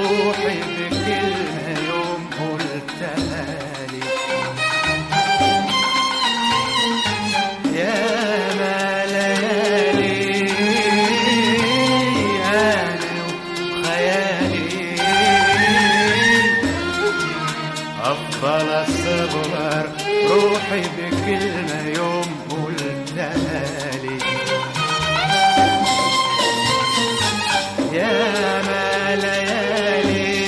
روحي بكلمة يوم قلتها لي يا ما ليالي أنا وخيالي أفضل الصبر روحي بكلمة يوم قلتها لي يا ما ليالي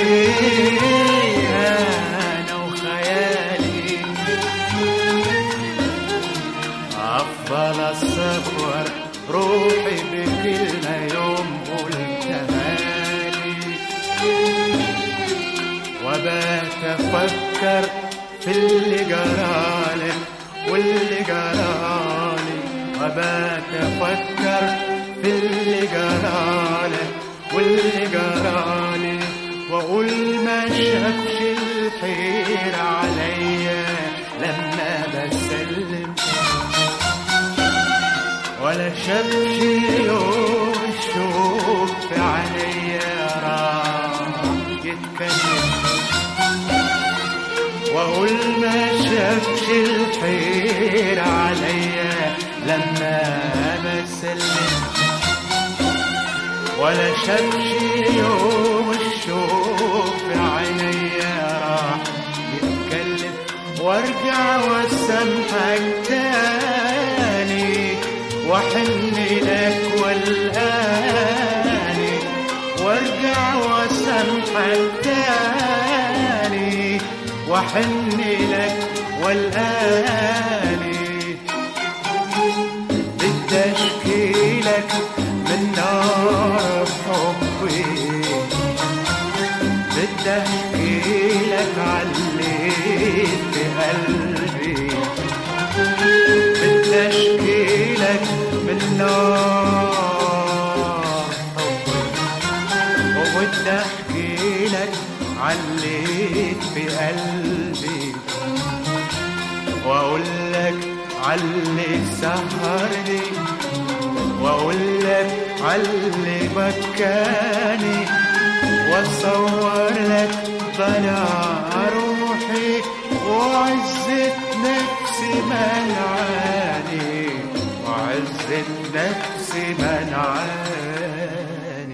أنا وخيالي أفضل الصبر روحي بكلمة يوم قلتها لي وبات أفكر في اللي جرالي واللي جرالي وبات أفكر في اللي جرالي واللي جرالي وأقول ما شافش الخير عليا لما بسلم ولا شافش يوم الشوق في عينيا راح يتكلم واقول ما شافش الخير عليا لما بسلم ولا شافش يوم الشوق في عينيا راح يتكلم وارجع واسامحك تاني واحن لك والاني وارجع واسامحك تاني واحن لك والاني بدي اشكي لك من نار حبي بدي احكي لك علي في قلبي بدي اشكي لك من نار حبي وبدي احكي لك علي في قلبي واقول لك علي سهرني واقول لك علي بكاني واصور لك ضياع روحي وعزة نفسي منعاني وعزة نفسي منعاني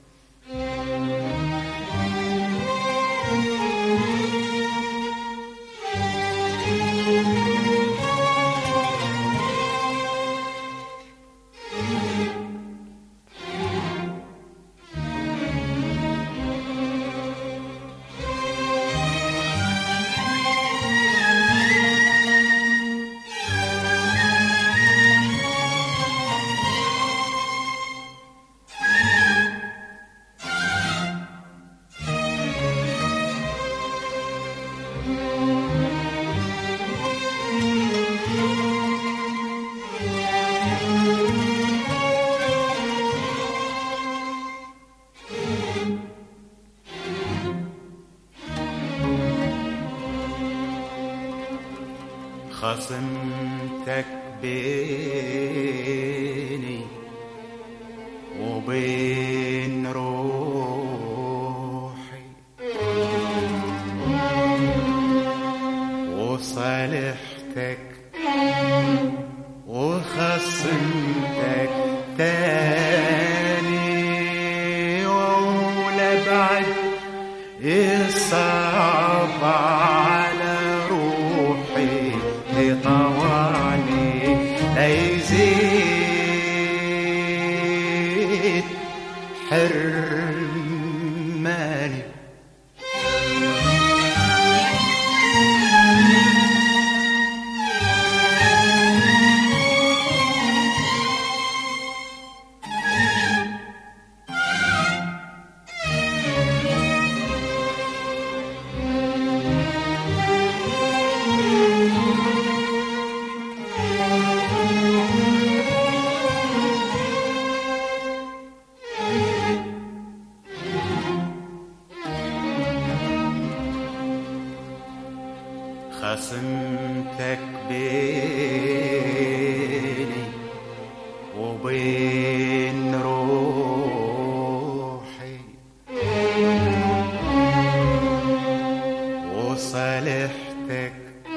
خصمتك بيني وبين روحي وصالحتك وخصمتك تاني ولا بعد يصعب على روحي تطوعني ليزيد حرماني خصمتك بيني وبين روحي وصالحتك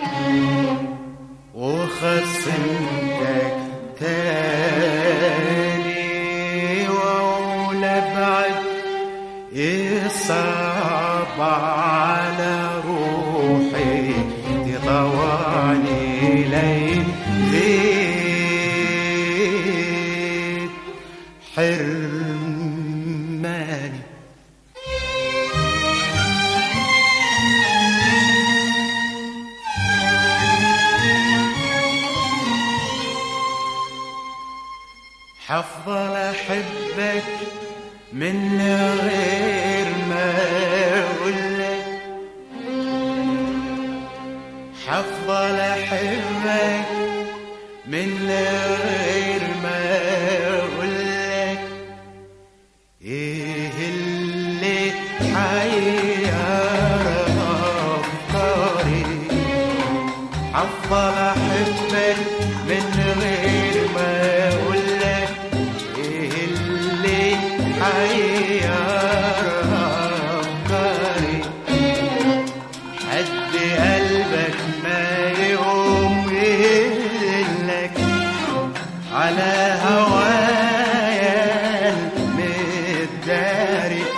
وخصمتك تاني وأولى بعد يصعب على روحي تطوعني لي زيد حرماني حفضل احبك من غير ما اقولك حفضل احبك من غير ما اقولك ايه اللي حير افكاري افضل احبك من غير ما اقولك ايه اللي حير افكاري حد قلبك ما يقوم يقلك على هوايا المداري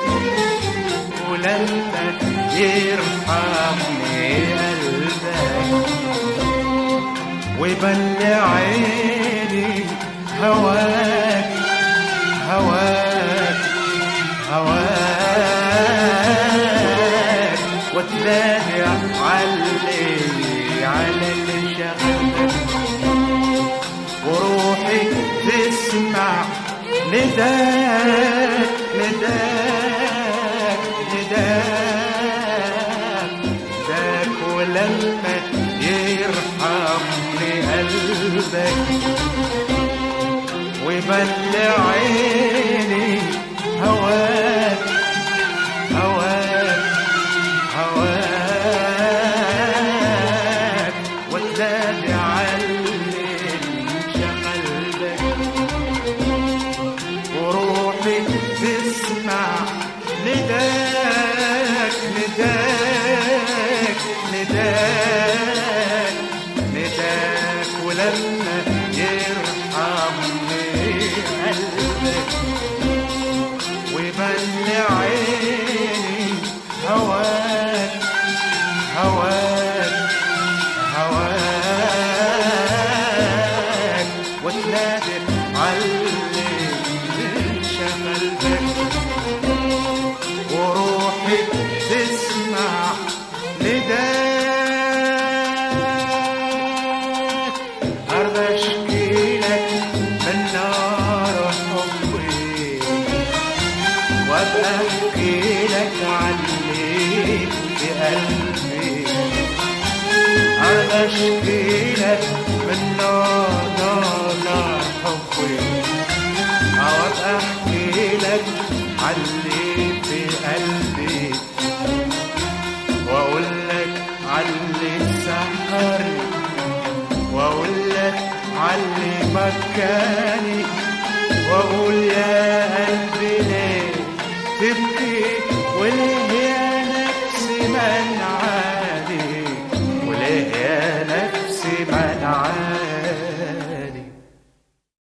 ولما يرحمني قلبك ويبل عيني هواك هواك هواك وتلاقي علي على اللي شغلك وروحي تسمع نداك نداك نداك ذاك ولما يرحمني قلبك ويبل عيني هواك هواك هواك وتلاقي علي شغلبك وروحي تسمع نداك نداك نداك نداك ولما يرحمني قلبك ويبل عيني هواك هواك هواك وتنادي علي شغلبك وروحي تسمع نداك أرضى أشكي لك من نار حبي وابقى احكي لك عني في قلبي انا اشكي لك من نار نار نار حبي او ابقى احكي لك عني في قلبي واقول لك علي سحرني واقول لك علي مكاني واقول يا قلبي ليه تبكي وليه يا نفسي منعاني وليه يا نفسي منعاني